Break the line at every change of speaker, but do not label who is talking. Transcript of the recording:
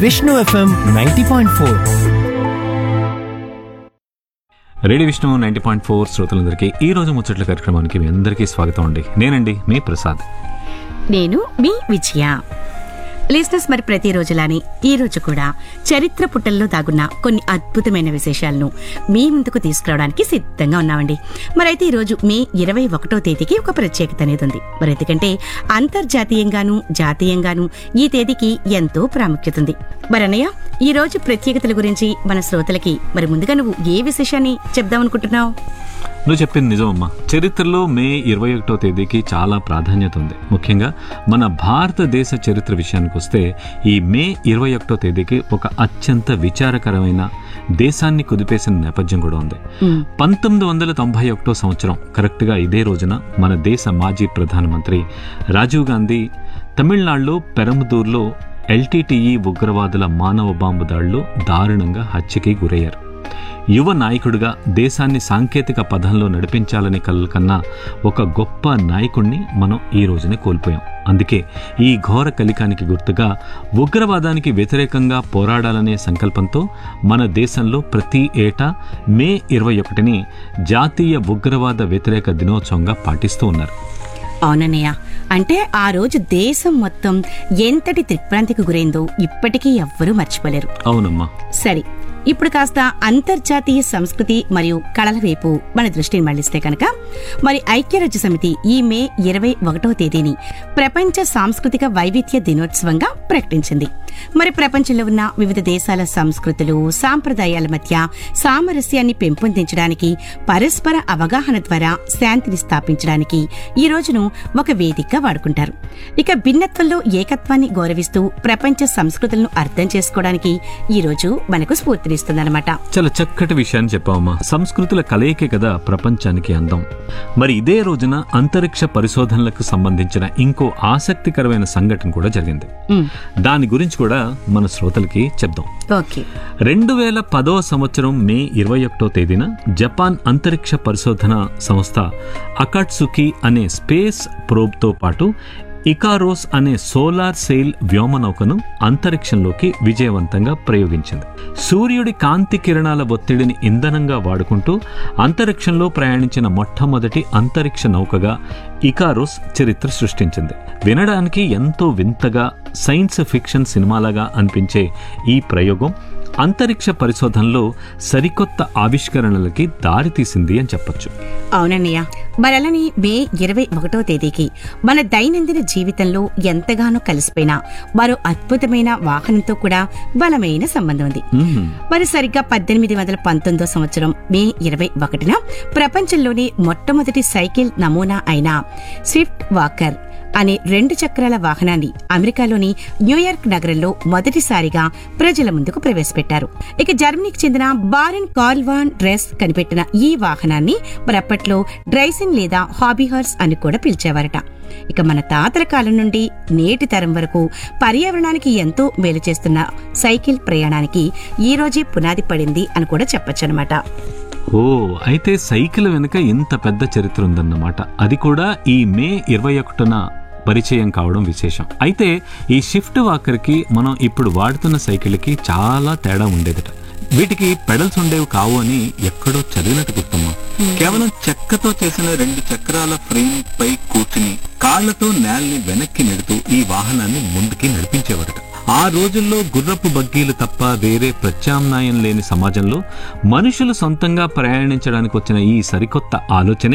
Vishnu FM ninety point four
radio Vishnu ninety point four శ్రోతలందరికీ ఈ రోజు ముచ్చట్ల కార్యక్రమానికి మీ అందరికీ స్వాగతం అండి నేనండి మీ ప్రసాద్
నేను మీ విజయ లిస్నర్స్ మరి ప్రతిరోజులానే ఈ రోజు కూడా చరిత్ర పుటల్లో దాగున్న కొన్ని అద్భుతమైన విశేషాలను మీ ముందుకు తీసుకురావడానికి సిద్ధంగా ఉన్నామండి మరైతే ఈ రోజు మే ఇరవై ఒకటో తేదీకి ఒక ప్రత్యేకత అనేది ఉంది మరి ఎందుకంటే అంతర్జాతీయంగాను జాతీయంగాను ఈ తేదీకి ఎంతో ప్రాముఖ్యత ఉంది మరి అన్నయ్య ఈ రోజు ప్రత్యేకతల గురించి మన శ్రోతలకి మరి ముందుగా నువ్వు ఏ విశేషాన్ని చెప్దామనుకుంటున్నావు
నువ్వు చెప్పింది నిజమమ్మా చరిత్రలో మే ఇరవై ఒకటో తేదీకి చాలా ప్రాధాన్యత ఉంది ముఖ్యంగా మన భారతదేశ చరిత్ర విషయానికి వస్తే ఈ మే ఇరవై ఒకటో తేదీకి ఒక అత్యంత విచారకరమైన దేశాన్ని కుదిపేసిన నేపథ్యం కూడా ఉంది పంతొమ్మిది వందల తొంభై ఒకటో సంవత్సరం కరెక్ట్గా ఇదే రోజున మన దేశ మాజీ ప్రధానమంత్రి రాజీవ్ గాంధీ తమిళనాడులో పెరంబదూర్లో ఎల్టీటీఈ ఉగ్రవాదుల మానవ బాంబు దాడిలో దారుణంగా హత్యకి గురయ్యారు యువ నాయకుడిగా దేశాన్ని సాంకేతిక పదంలో నడిపించాలని కలకన్నా ఒక గొప్ప నాయకుణ్ణి మనం ఈ రోజునే కోల్పోయాం అందుకే ఈ ఘోర కలికానికి గుర్తుగా ఉగ్రవాదానికి వ్యతిరేకంగా పోరాడాలనే సంకల్పంతో మన దేశంలో ప్రతి ఏటా మే ఇరవై ఒకటిని జాతీయ ఉగ్రవాద వ్యతిరేక దినోత్సవంగా పాటిస్తూ ఉన్నారు
అవునన్నయ్య అంటే ఆ రోజు దేశం మొత్తం ఎంతటి దిగ్భ్రాంతికి గురైందో ఇప్పటికీ ఎవ్వరూ మర్చిపోలేరు
అవునమ్మా
సరే ఇప్పుడు కాస్త అంతర్జాతీయ సంస్కృతి మరియు కళల వైపు మన దృష్టిని మళ్లిస్తే కనుక మరి ఐక్యరాజ్య సమితి ఈ మే ఇరవై ఒకటో తేదీని ప్రపంచ సాంస్కృతిక వైవిధ్య దినోత్సవంగా ప్రకటించింది మరి ప్రపంచంలో ఉన్న వివిధ దేశాల సంస్కృతులు సాంప్రదాయాల మధ్య సామరస్యాన్ని పెంపొందించడానికి పరస్పర అవగాహన ద్వారా శాంతిని స్థాపించడానికి ఈ రోజును ఒక వేదికగా వాడుకుంటారు ఇక భిన్నత్వంలో ఏకత్వాన్ని గౌరవిస్తూ ప్రపంచ సంస్కృతులను అర్థం చేసుకోవడానికి ఈ రోజు మనకు స్ఫూర్తినిస్తుందన్నమాట
చాలా చక్కటి విషయాన్ని చెప్పావమ్మా సంస్కృతుల కలయికే కదా ప్రపంచానికి అందం మరి ఇదే రోజున అంతరిక్ష పరిశోధనలకు సంబంధించిన ఇంకో ఆసక్తికరమైన సంఘటన కూడా జరిగింది
ఉమ్,
దాని గురించి కూడా మన శ్రోతలకి చెప్దాం
ఓకే
రెండు వేల పదో సంవత్సరం మే ఇరవై ఒకటో తేదీన జపాన్ అంతరిక్ష పరిశోధన సంస్థ అకాట్సుకి అనే స్పేస్ ప్రోబ్తో పాటు ఇకారోస్ అనే సోలార్ సెయిల్ వ్యోమనౌకను అంతరిక్షంలోకి విజయవంతంగా ప్రయోగించింది సూర్యుడి కాంతి కిరణాల ఒత్తిడిని ఇంధనంగా వాడుకుంటూ అంతరిక్షంలో ప్రయాణించిన మొట్టమొదటి అంతరిక్ష నౌకగా ఇకారోస్ చరిత్ర సృష్టించింది వినడానికి ఎంతో వింతగా సైన్స్ ఫిక్షన్ సినిమాలాగా అనిపించే ఈ ప్రయోగం అంతరిక్ష పరిశోధనలో సరికొత్త ఆవిష్కరణలకి దారితీసింది అని చెప్పొచ్చు
అవునన్నయ్య మరలని మే ఇరవై ఒకటో తేదీకి మన దైనందిన జీవితంలో ఎంతగానో కలిసిపోయిన మరో అద్భుతమైన వాహనంతో కూడా బలమైన సంబంధం ఉంది
మ్మ్.
మరి సరిగ్గా పద్దెనిమిది వందల పంతొమ్మిదో సంవత్సరం మే ఇరవై ఒకటిన ప్రపంచంలోని మొట్టమొదటి సైకిల్ నమూనా అయిన స్విఫ్ట్ వాకర్ అనే రెండు చక్రాల వాహనాన్ని అమెరికాలోని న్యూయార్క్ నగరంలో మొదటిసారిగా ప్రజల ముందుకు ప్రవేశపెట్టారు ఇక జర్మనీకి చెందిన బారెన్ కార్ల్వాన్ డ్రెస్ కనిపెట్టిన ఈ వాహనాన్ని మరి అప్పట్లో డ్రైసింగ్ లేదా హాబీ హార్స్ అని కూడా పిలిచేవారట ఇక మన తాతల కాలం నుండి నేటి తరం వరకు పర్యావరణానికి ఎంతో మేలు చేస్తున్న సైకిల్ ప్రయాణానికి ఈ రోజే పునాది పడింది అని కూడా చెప్పొచ్చనమాట
ఓ అయితే సైకిల్ వెనుక ఇంత పెద్ద చరిత్ర ఉందన్నమాట అది కూడా ఈ మే ఇరవై ఒకటిన పరిచయం కావడం విశేషం అయితే ఈ షిఫ్ట్ వాకర్కి మనం ఇప్పుడు వాడుతున్న సైకిల్కి చాలా తేడా ఉండేదట వీటికి పెడల్స్ ఉండేవి కావు అని ఎక్కడో చదివినట్టు గుర్తమ్మా
కేవలం చెక్కతో చేసిన రెండు చక్రాల ఫ్రేమ్ పై కూర్చుని కాళ్లతో నేల్ని వెనక్కి నెడుతూ ఈ వాహనాన్ని ముందుకి నడిపించేవారట
ఆ రోజుల్లో గుర్రపు బగ్గీలు తప్ప వేరే ప్రత్యామ్నాయం లేని సమాజంలో మనుషులు సొంతంగా ప్రయాణించడానికి వచ్చిన ఈ సరికొత్త ఆలోచనే